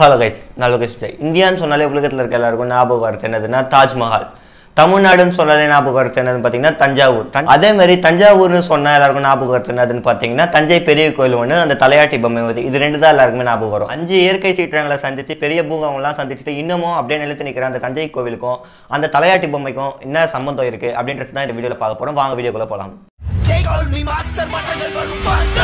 Hello guys நான் லோகேஷ் விஜய் இந்தியான்னு சொன்னாலே உலகத்தில் இருக்க எல்லாருக்கும் ஞாபகம் வருது என்னதுன்னா தாஜ்மஹால் தமிழ்நாடுன்னு சொன்னாலே ஞாபகம் வருது என்னதுன்னு பார்த்தீங்கன்னா தஞ்சாவூர் தஞ்- அதே மாதிரி தஞ்சாவூர்னு சொன்னால் எல்லாருக்கும் ஞாபகம் வருது என்னதுன்னு பார்த்தீங்கன்னா தஞ்சை பெரிய கோயில் ஒன்று அந்த தலையாட்டி பொம்மை வந்து இது ரெண்டு தான் எல்லாருக்குமே ஞாபகம் வரும் அஞ்சு இயற்கை சீற்றங்களை சந்திச்சு பெரிய பூகங்கள்லாம் சந்திச்சுட்டு இன்னமும் அப்படியே நிலைத்து நிற்கிற அந்த தஞ்சை கோவிலுக்கும் அந்த தலையாட்டி பொம்மைக்கும் என்ன சம்பந்தம் இருக்குது அப்படின்றது தான் இந்த வீடியோவில் பார்க்க போகிறோம் வாங்க வீடியோக்குள்ளே போகலாம் They call me master, மட்டங்கள் வரும் faster.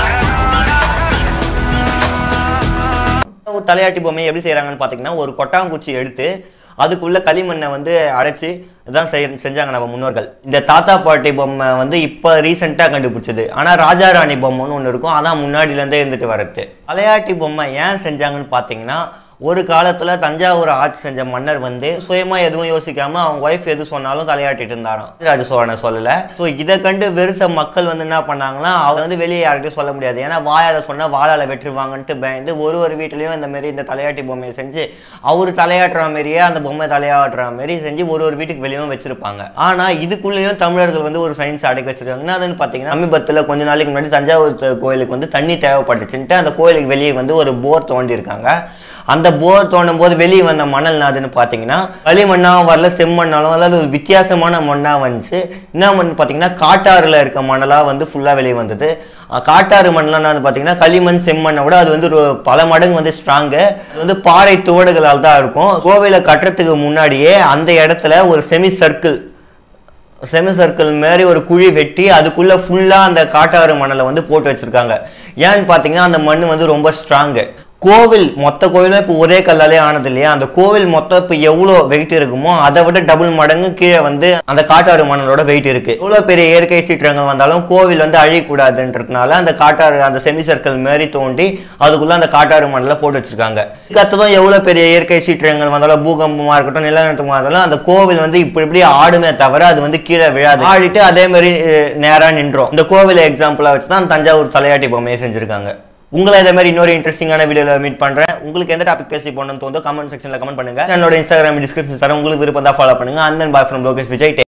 ஒரு தலையாட்டி பொம்மை எப்படி செய்கிறாங்கன்னு பார்த்தீங்கன்னா ஒரு கொட்டாங்குச்சி எடுத்து அதுக்குள்ள களிமண்ணை வந்து அடைச்சி இதான் செய் செஞ்சாங்க நம்ம முன்னோர்கள் இந்த தாத்தா பாட்டி பொம்மை வந்து இப்போ ரீசெண்டாக கண்டுபிடிச்சது ஆனால் ராஜா ராணி பொம்மைன்னு ஒன்று இருக்கும் அதான் முன்னாடியிலேருந்தே இருந்துட்டு வரது தலையாட்டி பொம்மை ஏன் செஞ்சாங்கன்னு பார்த்தீங்கன்னா ஒரு காலத்தில் தஞ்சாவூர் ஆட்சி செஞ்ச மன்னர் வந்து சுயமாக எதுவும் யோசிக்காம அவங்க ஒய்ஃப் எது சொன்னாலும் தலையாட்டிட்டு இருந்தாராம் ராஜ சோழனை சொல்லலை ஸோ இதை கண்டு வெறுத்த மக்கள் வந்து என்ன பண்ணாங்கன்னா அவங்க வந்து வெளியே யார்கிட்டயும் சொல்ல முடியாது ஏன்னா வாயால் சொன்னால் வாழால வெட்டுருவாங்கன்ட்டு பயந்து ஒரு ஒரு வீட்லேயும் இந்த மாதிரி இந்த தலையாட்டி பொம்மையை செஞ்சு அவர் தலையாட்டுற மாதிரியே அந்த பொம்மை தலையாட்டுற மாதிரி செஞ்சு ஒரு ஒரு வீட்டுக்கு வெளியும் வச்சிருப்பாங்க ஆனால் இதுக்குள்ளேயும் தமிழர்கள் வந்து ஒரு சயின்ஸ் அடக்கி வச்சிருக்காங்க என்ன அதுன்னு பார்த்தீங்கன்னா சமீபத்தில் கொஞ்ச நாளைக்கு முன்னாடி தஞ்சாவூர் த- கோயிலுக்கு வந்து தண்ணி தேவைப்பட்டுச்சுன்ட்டு அந்த கோயிலுக்கு வெளியே வந்து ஒரு போர் தோண்டியிருக்காங்க அந்த போர் தோண்டும் போது வெளியே வந்த மணல் அதுன்னு பார்த்தீங்கன்னா களிமண்ணாவும் வரல செம்மண்ணாலும் அதாவது ஒரு வித்தியாசமான மண்ணாக வந்துச்சு என்ன மண் பார்த்தீங்கன்னா காட்டாறுல இருக்க மணலாக வந்து ஃபுல்லாக வெளியே வந்தது அஹ் காட்டாறு மண்ணெலாம் வந்து பார்த்தீங்கன்னா களிமண் செம்மண்ணை விட அது வந்து ஒரு பல மடங்கு வந்து ஸ்ட்ராங்கு அது வந்து பாறை துவடுகளால் தான் இருக்கும் கோவிலை கட்டுறதுக்கு முன்னாடியே அந்த இடத்துல ஒரு செமி சர்க்கிள் செமி சர்க்கிள் மாதிரி ஒரு குழி வெட்டி அதுக்குள்ள ஃபுல்லா அந்த காட்டாறு மணலை வந்து போட்டு வச்சிருக்காங்க ஏன்னு பார்த்தீங்கன்னா அந்த மண் வந்து ரொம்ப ஸ்ட்ராங்கு கோவில் மொத்த கோவிலும் இப்போ ஒரே கல்லாலே ஆனது இல்லையா அந்த கோவில் மொத்தம் இப்போ எவ்வளோ வெயிட் இருக்குமோ அதை விட டபுள் மடங்கு கீழே வந்து அந்த காட்டாறு மணலோட வெயிட் இருக்கு எவ்வளோ பெரிய இயற்கை சீற்றங்கள் வந்தாலும் கோவில் வந்து அழியக்கூடாதுன்றதுனால அந்த காட்டாறு அந்த செமி சர்க்கிள் மாதிரி தோண்டி அதுக்குள்ள அந்த காட்டாறு மணலை போட்டு வச்சிருக்காங்க கத்ததும் எவ்வளோ பெரிய இயற்கை சீற்றங்கள் வந்தாலும் பூகம்பமாக இருக்கட்டும் நிலநடுக்கமாக இருந்தாலும் அந்த கோவில் வந்து இப்படி இப்படி ஆடுமே தவிர அது வந்து கீழே விழாது ஆடிட்டு அதே மாதிரி அஹ், நேரா நின்றோம் இந்த கோவிலை எக்ஸாம்பிளா வச்சு தான் தஞ்சாவூர் தலையாட்டி பொம்மையை செஞ்சிருக்காங்க உங்களை இதே மாதிரி இன்னொரு இன்ட்ரெஸ்டிங்கான வீடியோவில் மீட் பண்றேன் உங்களுக்கு எந்த டாபிக் பேசி போகணும்னு தோந்தோ கமெண்ட் செக்ஷன்ல கமெண்ட் பண்ணுங்க என்னோட இன்ஸ்டாகிராம் டிஸ்கிரிப்ஷன் தரேன் உங்களுக்கு விருப்பம் தான் ஃபாலோ பண்ணுங்க அந்த பாய் ஃப்ரம் லோகேஷ் விஜய்